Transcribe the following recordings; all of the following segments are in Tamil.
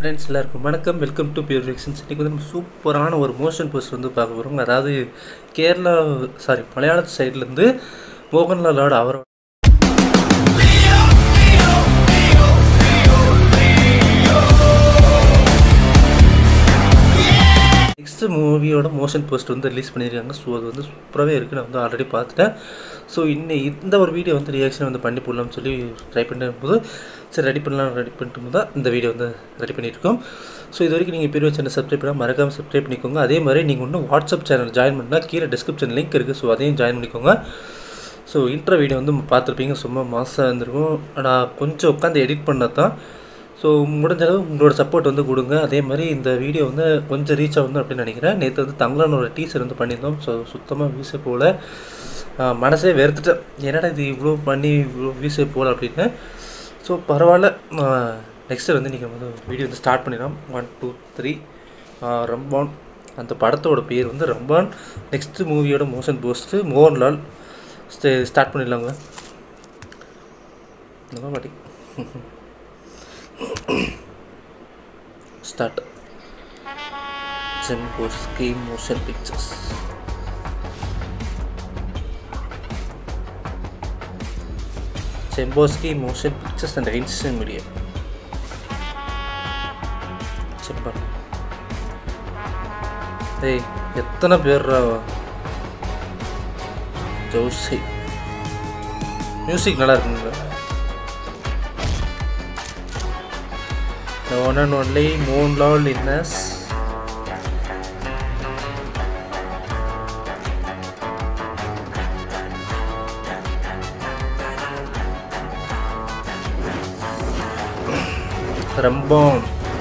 ஃப்ரெண்ட்ஸ் எல்லாருக்கும் வணக்கம் வெல்கம் டு பியூர் ரிக்ஷன்ஸ் இன்றைக்கி வந்து நம்ம சூப்பரான ஒரு மோஷன் போஸ்ட் வந்து பார்க்க போகிறோம் அதாவது கேரளா சாரி மலையாள சைட்லேருந்து மோகன்லாலோட அவரோட நெக்ஸ்ட் மூவியோட மோஷன் போஸ்ட் வந்து ரிலீஸ் பண்ணியிருக்காங்க ஸோ அது வந்து சூப்பராகவே இருக்குது நான் வந்து ஆல்ரெடி பார்த்துட்டேன் ஸோ இன்னை இந்த ஒரு வீடியோ வந்து ரியாக்ஷன் வந்து பண்ணி போடலாம்னு சொல்லி ட்ரை பண்ணும்போது சரி ரெடி பண்ணலாம் ரெடி பண்ணிட்டு தான் இந்த வீடியோ வந்து ரெடி பண்ணியிருக்கோம் ஸோ இது வரைக்கும் நீங்கள் பெரிய சேனல் சப்ஸ்கிரைப் பண்ணால் மறக்காமல் சப்ஸ்கிரைப் பண்ணிக்கோங்க அதே மாதிரி நீங்கள் இன்னும் வாட்ஸ்அப் சேனல் ஜாயின் பண்ணால் கீழே டிஸ்கிரிப்ஷன் லிங்க் இருக்குது ஸோ அதையும் ஜாயின் பண்ணிக்கோங்க ஸோ இன்ட்ரோ வீடியோ வந்து பார்த்துருப்பீங்க சும்மா மாதம் இருந்திருக்கும் நான் கொஞ்சம் உட்காந்து எடிட் பண்ணது தான் ஸோ முடிஞ்ச அளவு உங்களோட சப்போர்ட் வந்து கொடுங்க அதே மாதிரி இந்த வீடியோ வந்து கொஞ்சம் ரீச் ஆகணும் அப்படின்னு நினைக்கிறேன் நேற்று வந்து தமிழனோட டீசர் வந்து பண்ணியிருந்தோம் ஸோ சுத்தமாக வீசே போல் மனசே வெறுத்துட்டேன் என்னடா இது இவ்வளோ பண்ணி இவ்வளோ வீசே போகல அப்படின்னு ஸோ பரவாயில்ல நெக்ஸ்ட்டு வந்து நீங்கள் வந்து வீடியோ வந்து ஸ்டார்ட் பண்ணிடலாம் ஒன் டூ த்ரீ ரம்பான் அந்த படத்தோட பேர் வந்து ரம்பான் நெக்ஸ்ட்டு மூவியோட மோஷன் போஸ்ட்டு மோகன்லால் ஸ்டார்ட் பண்ணிடலாங்க இந்த மாட்டி start Zemboski Motion Pictures Zemboski Motion Pictures and Einstein Media செம்பன் ஏய் எத்தனை பேர் ஜோசி மியூசிக் நல்லா இருக்குங்க the one and only Moonlal Innes. Rambon.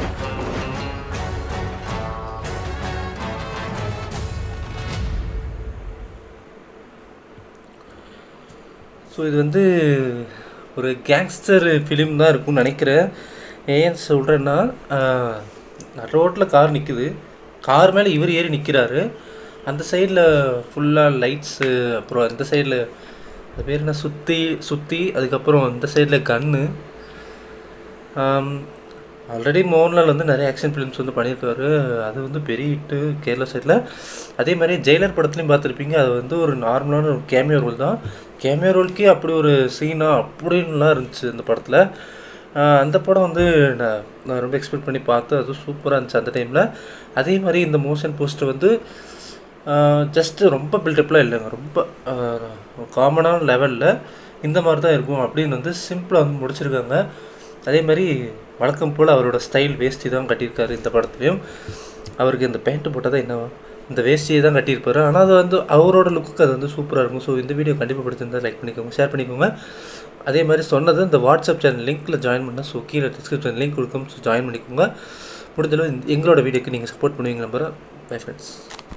So இது வந்து ஒரு கேங்ஸ்டர் ஃபிலிம் தான் இருக்கும்னு நினைக்கிறேன் ஏன் சொல்கிறேன்னா ரோட்டில் கார் நிற்குது கார் மேலே இவர் ஏறி நிற்கிறாரு அந்த சைடில் ஃபுல்லாக லைட்ஸு அப்புறம் அந்த சைடில் அது பேர் என்ன சுற்றி சுற்றி அதுக்கப்புறம் அந்த சைடில் கன்று ஆல்ரெடி மோகன்லால் வந்து நிறைய ஆக்ஷன் ஃபிலிம்ஸ் வந்து பண்ணியிருக்காரு அது வந்து பெரிய ஹிட்டு கேரளா சைடில் அதே மாதிரி ஜெயிலர் படத்துலையும் பார்த்துருப்பீங்க அது வந்து ஒரு நார்மலான ஒரு கேமியோ ரோல் தான் கேமியோ ரோலுக்கே அப்படி ஒரு சீனாக அப்படின்லாம் இருந்துச்சு அந்த படத்தில் அந்த படம் வந்து நான் நான் ரொம்ப எக்ஸ்பெக்ட் பண்ணி பார்த்தேன் அது சூப்பராக இருந்துச்சு அந்த டைமில் அதே மாதிரி இந்த மோஷன் போஸ்டர் வந்து ஜஸ்ட்டு ரொம்ப பில்டப்லாம் இல்லைங்க ரொம்ப காமனான லெவலில் இந்த மாதிரி தான் இருக்கும் அப்படின்னு வந்து சிம்பிளாக வந்து முடிச்சிருக்காங்க அதே மாதிரி வழக்கம் போல் அவரோட ஸ்டைல் வேஷ்டி தான் கட்டியிருக்காரு இந்த படத்துலையும் அவருக்கு இந்த பேண்ட்டு போட்டால் தான் என்ன இந்த வேஷ்டியை தான் கட்டியிருப்பாரு ஆனால் அது வந்து அவரோட லுக்குக்கு அது வந்து சூப்பராக இருக்கும் ஸோ இந்த வீடியோ கண்டிப்பாக பிடிச்சிருந்தா லைக் பண்ணிக்கோங்க ஷேர் பண்ணிக்கோங்க அதே மாதிரி சொன்னது இந்த வாட்ஸ்அப் சேனல் லிங்க்கில் ஜாயின் பண்ணால் ஸோ கீழே டிஸ்கிரிப்ஷன் லிங்க் கொடுக்கும் ஸோ ஜாயின் பண்ணிக்கோங்க முடிஞ்சளவு எங்களோட வீடியோக்கு நீங்கள் சப்போர்ட் பண்ணுவீங்க நம்புகிறேன் பை ஃப்ரெண்ட்ஸ்